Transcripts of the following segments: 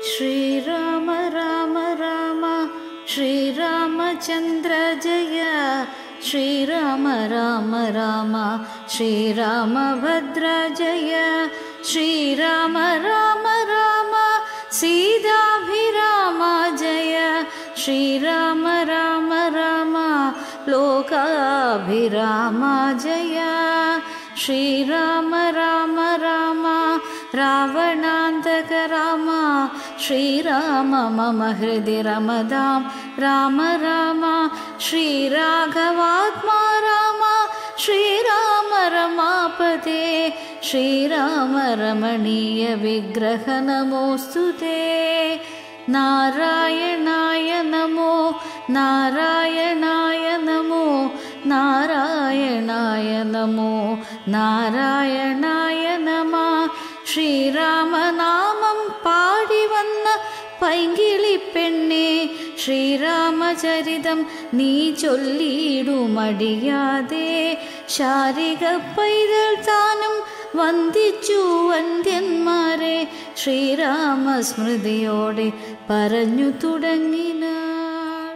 ശ്രീരാമ രാമ രാമ ശ്രീരാമചന്ദ്ര ജയ ശ്രീരാമ രാമ രാമ ശ്രീരാമഭദ്ര ജയ ശ്രീരാമ രാമ രാമ സീതാഭിരാമ ജയ ശ്രീരാമ രാമ രാമ ലോകാഭിരാമ ജയ ശ്രീരാമ രാമ രാമ രാവണാന്തക രാമ ശ്രീരാമ മമ ഹൃദി രമതാം രാമ രാമ ശ്രീരാഘവാത്മാ രാമ ശ്രീരാമ രമാപതേ ശ്രീരാമ രമണീയ വിഗ്രഹ നമോസ്തു നാരായണായ നമോ നാരായണായ നമോ നാരായണായ നമോ നാരായണായ നമ ശ്രീരാമനാമം പാടി വന്ന പൈങ്കിളി പെണ്ണെ ശ്രീരാമചരിതം നീ ചൊല്ലിയിടുമടിയാതെ ശാരിക പൈതൽ താനും വന്ദിച്ചു വന്ദ്യന്മാരെ ശ്രീരാമസ്മൃതിയോടെ പറഞ്ഞു തുടങ്ങിനാൾ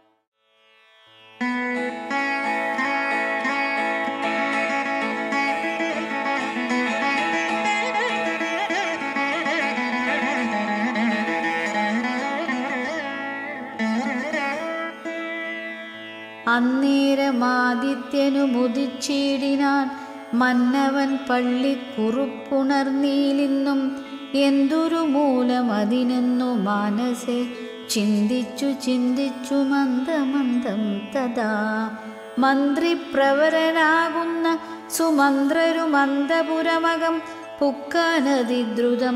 അന്നേരമാദിത്യനു മുതിച്ചിടിനാൻ മന്നവൻ പള്ളിക്കുറുപ്പുണർന്നീലിന്നും എന്തൊരു മൂലം അതിനെന്നു മാനസെ ചിന്തിച്ചു ചിന്തിച്ചു മന്ദമന്ദം തഥാ മന്ത്രിപ്രവരനാകുന്ന സുമന്ത്രരു മന്ദപുരമകം പുക്കാനതിദ്രുതം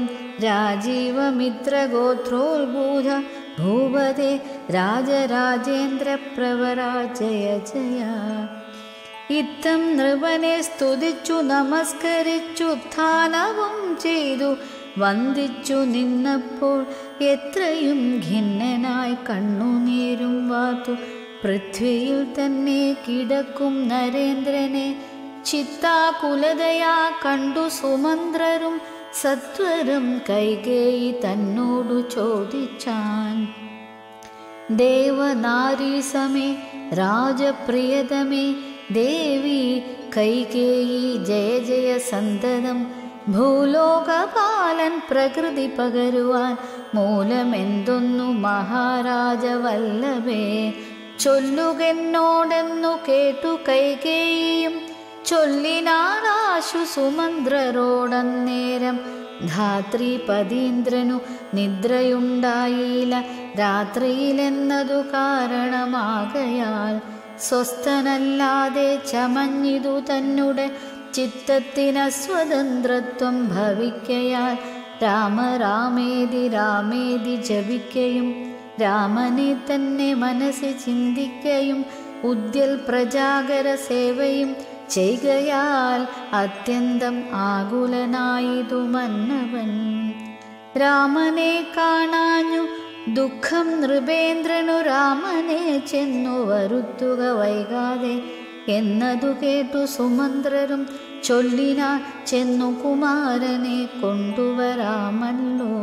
രാജീവമിത്രഗോത്രോത്ഭൂത ഭൂപതേ രാജരാജേന്ദ്ര പ്രവരാജയ ജയ ഇത്തം നൃപനെ സ്തുതിച്ചു നമസ്കരിച്ചു ധാനവും ചെയ്തു വന്ദിച്ചു നിന്നപ്പോൾ എത്രയും ഖിന്നനായി കണ്ണുനീരും വാത്തു പൃഥ്വിയിൽ തന്നെ കിടക്കും നരേന്ദ്രനെ ചിത്താകുലതയാ കണ്ടു സുമന്ത്രരും സത്വരം കൈകേയി തന്നോടു ചോദിച്ചാൻ ദേവനാരീസമേ രാജപ്രിയതമേ ദേവി കൈകേയി ജയ ജയ സന്തതം ഭൂലോകപാലൻ പ്രകൃതി പകരുവാൻ മൂലമെന്തൊന്നു മഹാരാജവല്ലഭേ ചൊല്ലുകെന്നോടെന്നു കേട്ടു കൈകേയിയും ചൊല്ലിനാരാശു സുമന്ത്രരോടന്നേരം ധാത്രിപതീന്ദ്രനു നിദ്രയുണ്ടായില്ല രാത്രിയിലെന്നതു കാരണമാകയാൽ സ്വസ്ഥനല്ലാതെ ചമഞ്ഞിതു തന്നെ ചിത്തത്തിന് സ്വതന്ത്രത്വം ഭവിക്കയാൽ രാമ രാമേതി രാമേതി ജപിക്കയും രാമനെ തന്നെ മനസ്സിൽ ചിന്തിക്കയും ഉദ്യൽ പ്രജാകര സേവയും ചെയ്കയാൽ അത്യന്തം ആകുലനായിതു മന്നവൻ രാമനെ കാണാഞ്ഞു ദുഃഖം നൃപേന്ദ്രനു രാമനെ ചെന്നു വരുത്തുക വൈകാതെ എന്നതു കേട്ടു സുമന്ത്രരും ചൊല്ലിനാ ചെന്നു കുമാരനെ കൊണ്ടുവരാമല്ലോ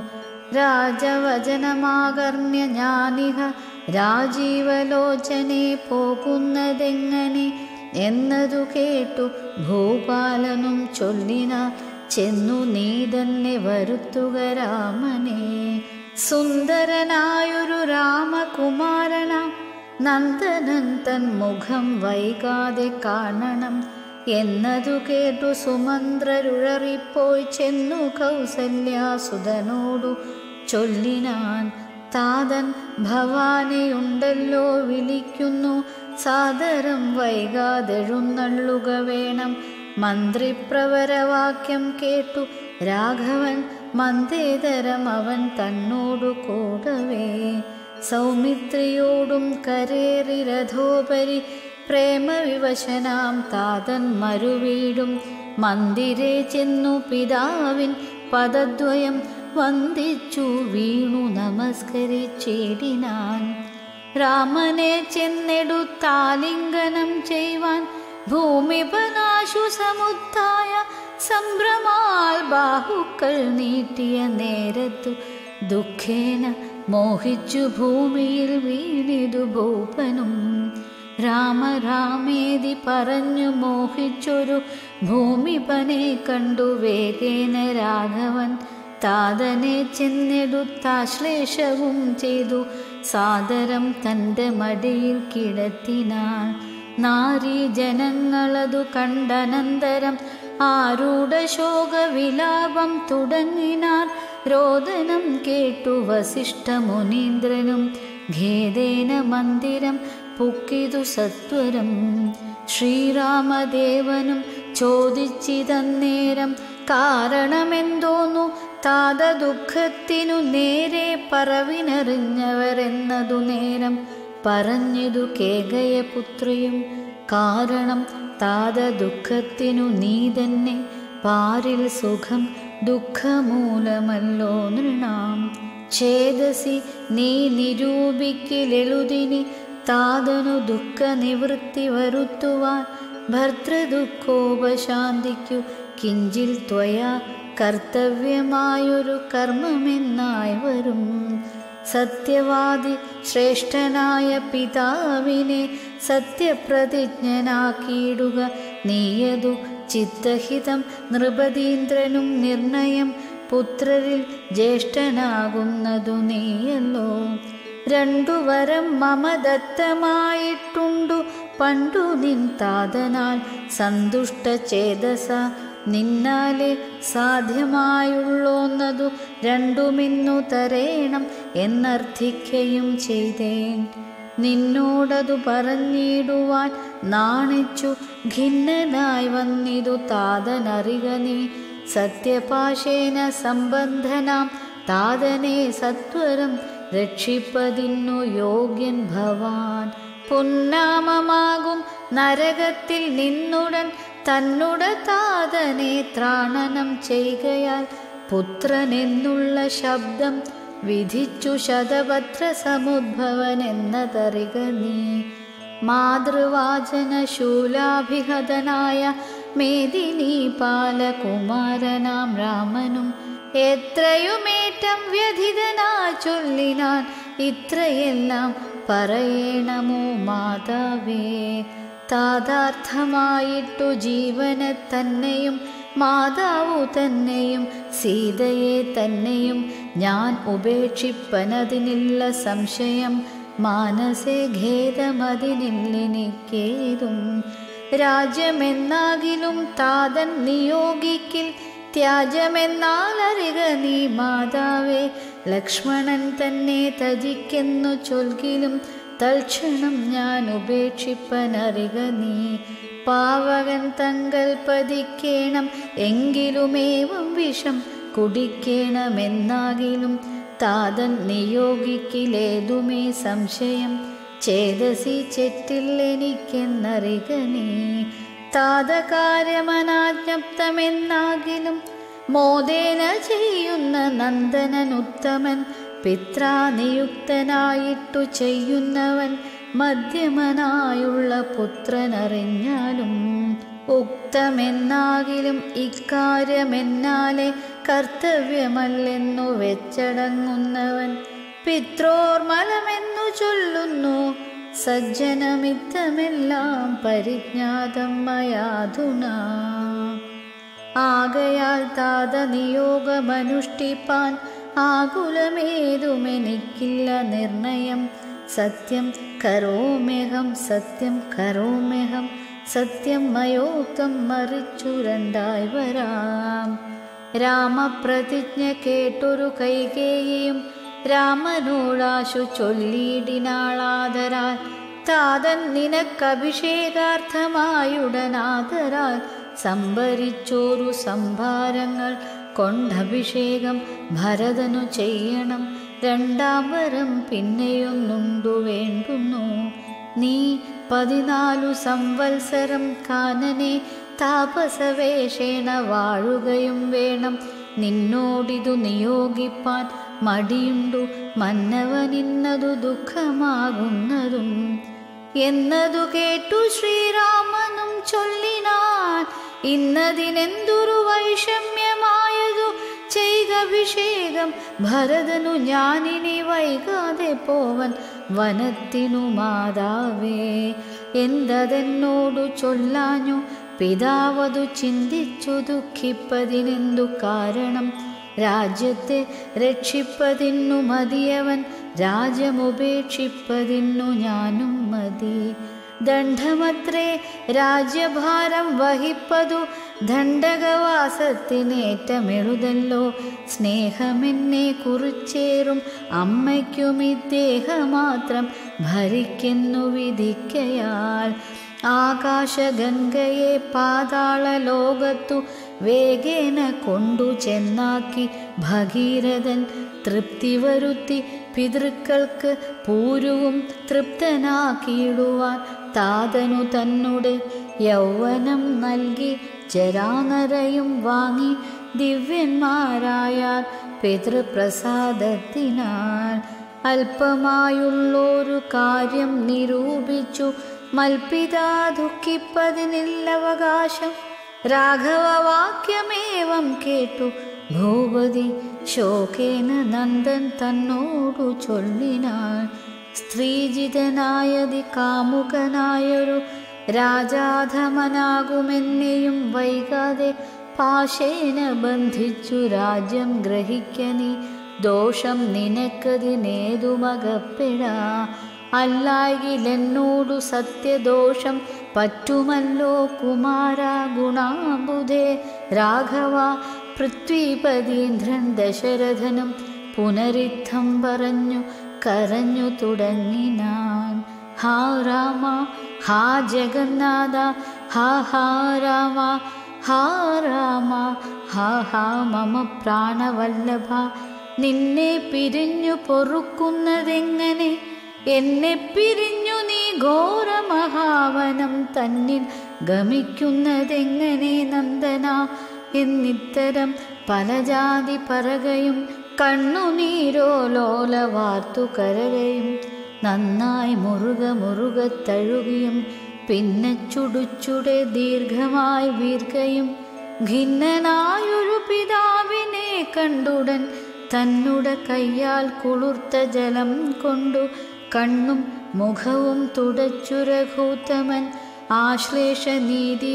രാജവചനമാകർണ്യ ഞാനിഹ രാജീവലോചനെ പോകുന്നതെങ്ങനെ എന്നതു കേട്ടു ഭൂപാലനും ചൊല്ലിന ചെന്നു നീ തന്നെ വരുത്തുക രാമനെ സുന്ദരനായൊരു രാമകുമാരന നന്ദനൻ തൻ മുഖം വൈകാതെ കാണണം എന്നതു കേട്ടു സുമന്ത്രരുഴറിപ്പോയി ചെന്നു കൗസല്യാസുതനോടു ചൊല്ലിനാൻ താതൻ ഭവാനെയുണ്ടല്ലോ വിളിക്കുന്നു സാദരം വൈകാതെഴുന്നള്ളുക വേണം മന്ത്രിപ്രവരവാക്യം കേട്ടു രാഘവൻ മന്ദേതരം അവൻ തന്നോടു കൂടവേ സൗമിത്രിയോടും കരേറി രഥോപരി പ്രേമവിവശനാം താതൻ മരുവീടും മന്ദിരേ ചെന്നു പിതാവിൻ പദദ്വയം വന്ദിച്ചു വീണു നമസ്കരിച്ചിടിനാൻ രാമനെ ചെന്നെടുത്താലിംഗനം ചെയ്യുവാൻ ഭൂമിപനാശു സമുദ്ധായ സംഭ്രമാൽ ബാഹുക്കൾ നീട്ടിയ നേരത്തു ദുഃഖേന മോഹിച്ചു ഭൂമിയിൽ വീണിതു ഭൂപനും രാമ രാമേതി പറഞ്ഞു മോഹിച്ചൊരു ഭൂമിപനെ കണ്ടു വേഗേന രാഘവൻ താതനെ ചെന്നെടുത്താശ്ലേഷവും ചെയ്തു സാദരം തൻ്റെ മടിയിൽ കിടത്തിനാൻ നാരീ ജനങ്ങളതു കണ്ടനന്തരം ആരൂഢ ശോകവിലാപം തുടങ്ങിനാർ രോദനം കേട്ടു വസിഷ്ഠ മുനീന്ദ്രനും ഖേദേന മന്ദിരം പുക്കിതു സത്വരം ശ്രീരാമദേവനും ചോദിച്ചിതന്നേരം കാരണമെന്തോന്നു താത ദുഃഖത്തിനു നേരെ പറവിനറിഞ്ഞവരെന്നതു നേരം പറഞ്ഞിതു കേകയ പുത്രിയും കാരണം താത ദുഃഖത്തിനു നീ തന്നെ പാരിൽ സുഖം ദുഃഖമൂലമല്ലോ നൃണാം ഛേദസി നീ നിരൂപിക്കിലെളുതിനി താതനു ദുഃഖ നിവൃത്തി വരുത്തുവാൻ ഭർത്തൃദുഃഖോപശാന്തിക്കു കിഞ്ചിൽ ത്വയാ കർത്തവ്യമായൊരു കർമ്മമെന്നായി വരും സത്യവാദി ശ്രേഷ്ഠനായ പിതാവിനെ സത്യപ്രതിജ്ഞനാക്കിയിടുക നീയതു ചിത്തഹിതം നൃപതീന്ദ്രനും നിർണയം പുത്രരിൽ ജ്യേഷ്ഠനാകുന്നതു നീയല്ലോ രണ്ടു വരം മമ ദത്തമായിട്ടുണ്ടു പണ്ടു നിൻ താതനാൽ സന്തുഷ്ട ചേതസ നിന്നാലെ സാധ്യമായുള്ളോന്നതു രണ്ടുമിന്നു തരേണം എന്നർത്ഥിക്കയും ചെയ്തേൻ നിന്നോടതു പറഞ്ഞിടുവാൻ നാണിച്ചു ഖിന്നനായി വന്നിതു താതനറിക നീ സത്യപാശേന സംബന്ധനാം താതനെ സത്വരം രക്ഷിപ്പതിന്നു യോഗ്യൻ ഭവാൻ പുന്നാമമാകും നരകത്തിൽ നിന്നുടൻ തന്നുട താതനെ ത്രാണനം ചെയ്യുകയാൽ പുത്രനെന്നുള്ള ശബ്ദം വിധിച്ചു ശതഭദ്ര സമുദ്ഭവൻ എന്നതറിക നീ മാതൃവാചന ശൂലാഭിഹതനായ മേദിനി പാലകുമാരനാം രാമനും എത്രയുമേറ്റം വ്യഥിതനാ ചൊല്ലിനാൻ ഇത്രയെല്ലാം പറയണമോ മാതാവേ താതാർത്ഥമായിട്ടു ജീവനെ തന്നെയും മാതാവു തന്നെയും സീതയെ തന്നെയും ഞാൻ ഉപേക്ഷിപ്പനതിനില്ല സംശയം മാനസേ ഖേദമതിനില്ലെനിക്കേതും രാജ്യമെന്നാകിലും താതൻ നിയോഗിക്കിൽ ത്യാജമെന്നാൽ അറിക നീ മാതാവേ ലക്ഷ്മണൻ തന്നെ തജിക്കെന്നു ചൊൽകിലും തൽക്ഷണം ഞാൻ ഉപേക്ഷിപ്പനറിക നീ പാവകൻ തങ്കൽ പതിക്കേണം എങ്കിലുമേവം വിഷം കുടിക്കേണമെന്നാകിലും താതൻ നിയോഗിക്കിലേതുമേ സംശയം ചേതസി ചെറ്റില്ലെനിക്കെന്നറിക നീ താതകാര്യമനാജ്ഞപ്തമെന്നാകിലും മോദേന ചെയ്യുന്ന നന്ദനനുത്തമൻ പിത്രാനിയുക്തനായിട്ടു ചെയ്യുന്നവൻ മധ്യമനായുള്ള പുത്രനറിഞ്ഞാലും ഉക്തമെന്നാകിലും ഇക്കാര്യമെന്നാലെ കർത്തവ്യമല്ലെന്നു വെച്ചടങ്ങുന്നവൻ പിത്രോർമലമെന്നു ചൊല്ലുന്നു സജ്ജനമിത്തമെല്ലാം പരിജ്ഞാതം മയാധുനാ ആകയാൽ താത നിയോഗമനുഷ്ഠിപ്പാൻ ആകുലമേതുമെനിക്കില്ല നിർണയം സത്യം കരോമ്യഹം സത്യം കരോമ്യഹം സത്യം മയോക്തം മറിച്ചു രണ്ടായി വരാം രാമപ്രതിജ്ഞ കേട്ടൊരു കൈകേയും രാമനോടാശു ചൊല്ലിയിടിനാളാദരാൽ താതൻ നിനക്കഭിഷേകാർത്ഥമായുടനാദരാൽ സംഭരിച്ചോരു സംഭാരങ്ങൾ കൊണ്ടഭിഷേകം ഭരതനു ചെയ്യണം രണ്ടാം വരം പിന്നെയൊന്നുണ്ടു വേണ്ടുന്നു നീ പതിനാലു സംവത്സരം കാനനെ താപസവേഷേണ വാഴുകയും വേണം നിന്നോടിതു നിയോഗിപ്പാൻ മടിയുണ്ടു മന്നവനിന്നതു ദുഃഖമാകുന്നതും എന്നതു കേട്ടു ശ്രീരാമനും ചൊല്ലിനാൻ ഇന്നതിനെന്തൊരു വൈഷമ്യമായതു ചെയ്തഭിഷേകം ഭരതനു ഞാനിനി വൈകാതെ പോവൻ വനത്തിനു മാതാവേ എന്തതെന്നോടു ചൊല്ലാഞ്ഞു പിതാവതു ചിന്തിച്ചു ദുഃഖിപ്പതിനെന്തു കാരണം രാജ്യത്തെ രക്ഷിപ്പതിന്നു മതിയവൻ രാജ്യമുപേക്ഷിപ്പതിന്നു ഞാനും മതി ദണ്ഡമത്രേ രാജ്യഭാരം വഹിപ്പതു ദണ്ഡകവാസത്തിനേറ്റമെഴുതല്ലോ സ്നേഹമെന്നെ കുറിച്ചേറും അമ്മയ്ക്കും ഇദ്ദേഹമാത്രം ഭരിക്കുന്നു വിധിക്കയാൽ ആകാശഗംഗയെ പാതാള ലോകത്തു വേഗേന കൊണ്ടു ചെന്നാക്കി ഭഗീരഥൻ തൃപ്തി വരുത്തി പിതൃക്കൾക്ക് പൂരുവും തൃപ്തനാക്കിയിടുവാൻ താതനു തന്നുടെ യൗവനം നൽകി ജരാനരയും വാങ്ങി ദിവ്യന്മാരായ പിതൃപ്രസാദത്തിനാൽ അല്പമായുള്ളൊരു കാര്യം നിരൂപിച്ചു മൽപിതാ ദുഃഖിപ്പതിനില്ലവകാശം രാഘവവാക്യമേവം കേട്ടു ഭൂപതി ശോകേന നന്ദൻ തന്നോടു ചൊല്ലിനാൾ സ്ത്രീജിതനായതി കാമുകനായൊരു രാജാധമനാകുമെന്നെയും വൈകാതെ പാശേന ബന്ധിച്ചു രാജ്യം ഗ്രഹിക്കനി ദോഷം നിനക്കതിനേതുമകപ്പെടാ അല്ലായിലെന്നോടു സത്യദോഷം പറ്റുമല്ലോ കുമാര ഗുണാബുധേ രാഘവ പൃഥ്വീപതീന്ദ്രൻ ദശരഥനും പുനരിത്തം പറഞ്ഞു കരഞ്ഞു തുടങ്ങിനാൻ ഹാ രാമ ഹാ ജഗന്നാഥ ഹാ ഹാ രാമ ഹാ രാമ ഹാ ഹാ മമ പ്രാണവല്ലഭ നിന്നെ പിരിഞ്ഞു പൊറുക്കുന്നതെങ്ങനെ എന്നെ പിരിഞ്ഞു നീ ഘോരമഹാവനം തന്നിൽ ഗമിക്കുന്നതെങ്ങനെ നന്ദന എന്നിത്തരം പല ജാതി പറകയും കണ്ണുനീരോ ലോല വാർത്തു കരകയും നന്നായി മുറുക മുറുക തഴുകിയും പിന്നെ ചുടുചുടെ ദീർഘമായി വീർക്കയും ഖിന്നനായൊരു പിതാവിനെ കണ്ടുടൻ തന്നുടെ കയ്യാൽ കുളിർത്ത ജലം കൊണ്ടു കണ്ണും മുഖവും തുടച്ചു രഘൂത്തമൻ ആശ്ലേഷ നീതി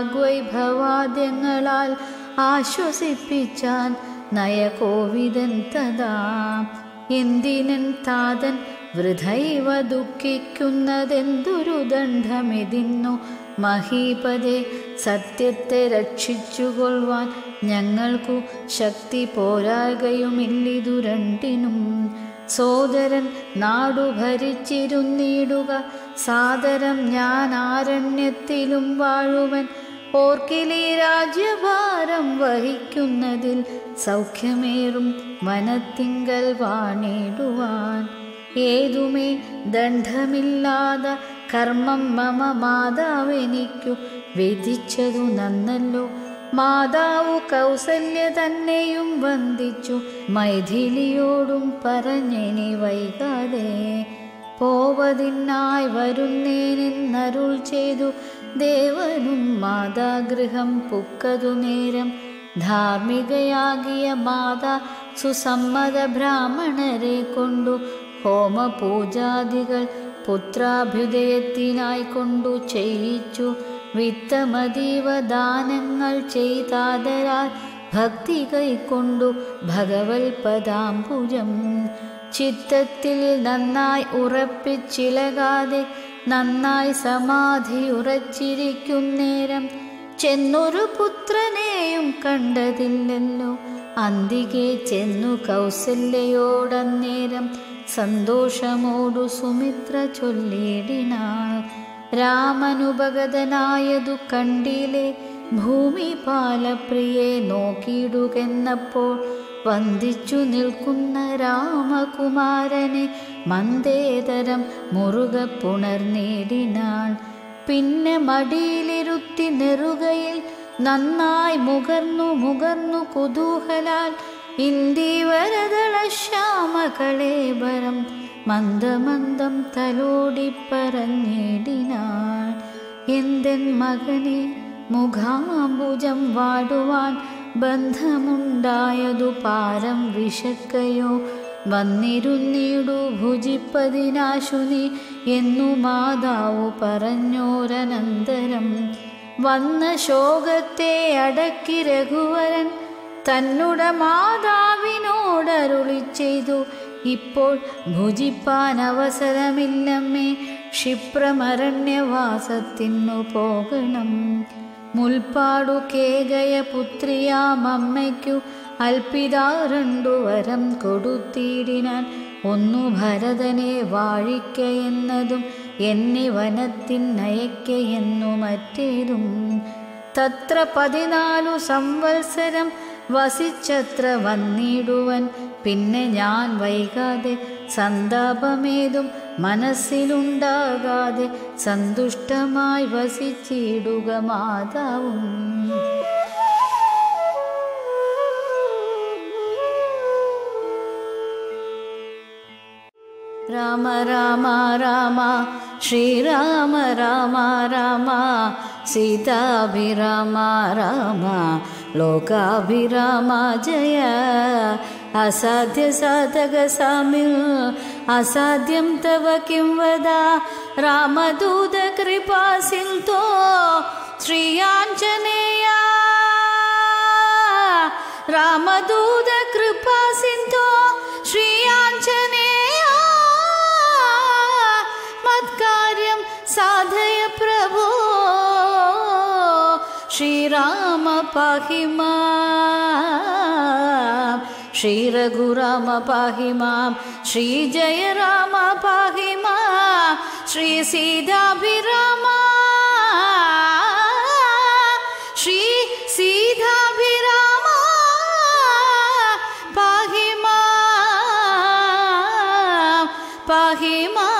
വാഗ്വൈഭവാദ്യങ്ങളാൽ ആശ്വസിപ്പിച്ചാൻ നയകോവിദൻ തഥാ എന്തിനൻ താതൻ വൃഥൈവ ദുഃഖിക്കുന്നതെന്തൊരു ദണ്ഡമെതിന്നു മഹീപതെ സത്യത്തെ രക്ഷിച്ചുകൊള്ളുവാൻ ഞങ്ങൾക്കു ശക്തി പോരാകയുമില്ലിതു രണ്ടിനും സോദരൻ നാടു ഭരിച്ചിരുന്നിടുക സാദരം ഞാൻ ആരണ്യത്തിലും വാഴുവൻ ഓർക്കിലി രാജ്യഭാരം വഹിക്കുന്നതിൽ സൗഖ്യമേറും വനത്തിങ്കൽ വാണിടുവാൻ ഏതുമേ ദണ്ഡമില്ലാത കർമ്മം മമ മാതാവെനിക്കു വിധിച്ചതു നന്നല്ലോ മാതാവു കൗസല്യ തന്നെയും വന്ദിച്ചു മൈഥിലിയോടും പറഞ്ഞിനി വൈകാതെ പോവതിനായി വരുന്നേനെന്നരുൾ ചെയ്തു ദേവനും മാതാഗൃഹം പുക്കതു നേരം ധാർമ്മികയാകിയ മാതാ സുസമ്മത ബ്രാഹ്മണരെ കൊണ്ടു ഹോമപൂജാദികൾ പുത്രാഭ്യുദയത്തിനായി കൊണ്ടു ചെയ്യിച്ചു വിത്തമതീവ ദാനങ്ങൾ ചെയ്താതരാൽ ഭക്തി കൈക്കൊണ്ടു ഭഗവത് പദാംബുജം ചിത്തത്തിൽ നന്നായി ഉറപ്പിച്ചിലകാതെ നന്നായി സമാധി ഉറച്ചിരിക്കുന്നേരം ചെന്നൊരു പുത്രനെയും കണ്ടതില്ലല്ലോ അന്തികെ ചെന്നു കൗസല്യയോടന്നേരം സന്തോഷമോടു സുമിത്ര ചൊല്ലിടിനാൾ രാമനുപഗതനായതു കണ്ടിലെ ഭൂമിപാലപ്രിയെ നോക്കിയിടുകെന്നപ്പോൾ വന്ദിച്ചു നിൽക്കുന്ന രാമകുമാരനെ മന്ദേതരം മുറുക പുണർനേടിനാൾ പിന്നെ മടിയിലിരുത്തി നെറുകയിൽ നന്നായി മുകർന്നു മുകർന്നു കുതൂഹലാൽ ഇന്ദീവരദള ശ്യാമകളേബരം മന്ദമന്ദം തലോടി പറഞ്ഞിടിനാൾ എന്തെൻ മകനെ മുഖാംബുജം വാടുവാൻ ബന്ധമുണ്ടായതു പാരം വിശക്കയോ വന്നിരുന്നിടു ഭുജിപ്പതിനാശു നീ എന്നു മാതാവു പറഞ്ഞോരനന്തരം വന്ന ശോകത്തെ അടക്കി രഘുവരൻ തന്നുട മാതാവിനോടരുളി ചെയ്തു ഇപ്പോൾ ഭുജിപ്പാൻ അവസരമില്ലമ്മേ ക്ഷിപ്രമരണ്യവാസത്തിനു പോകണം മുൽപ്പാടു കേകയ പുത്രിയാമമ്മയ്ക്കു അൽപിതാ രണ്ടു വരം കൊടുത്തിടിനാൻ ഒന്നു ഭരതനെ വാഴിക്കയെന്നതും എന്നെ വനത്തിനയക്കയെന്നു മറ്റേതും തത്ര പതിനാലു സംവത്സരം വസിച്ചത്ര വന്നിടുവൻ പിന്നെ ഞാൻ വൈകാതെ സന്താപമേതും മനസ്സിലുണ്ടാകാതെ സന്തുഷ്ടമായി വസിച്ചിടുക മാതാവും രാമ രാമ രാമ ശ്രീരാമ രാമ രാമ സീതാഭിരാമ രാമ ലോകാഭിരാമ ജയ അസാധ്യ സാധക സാമ്യ അസാധ്യം തവ കിം വദ രാമദൂത കൃപാ സിന്ധോ ശ്രീയാഞ്ജനേയ രാമദൂത കൃപാ സിന്ധോ ശ്രീയാഞ്ജനേയ മത്കാര്യം സാധയ പ്രഭോ ശ്രീരാമ പാഹി മാം ശ്രീരഘുരാമ പാഹി മാം ശ്രീ ജയ രാമ പാഹി മാം ശ്രീ സീതാഭിരാമ ശ്രീ സീതാഭിരാമ പാഹി മാം പാഹി മാം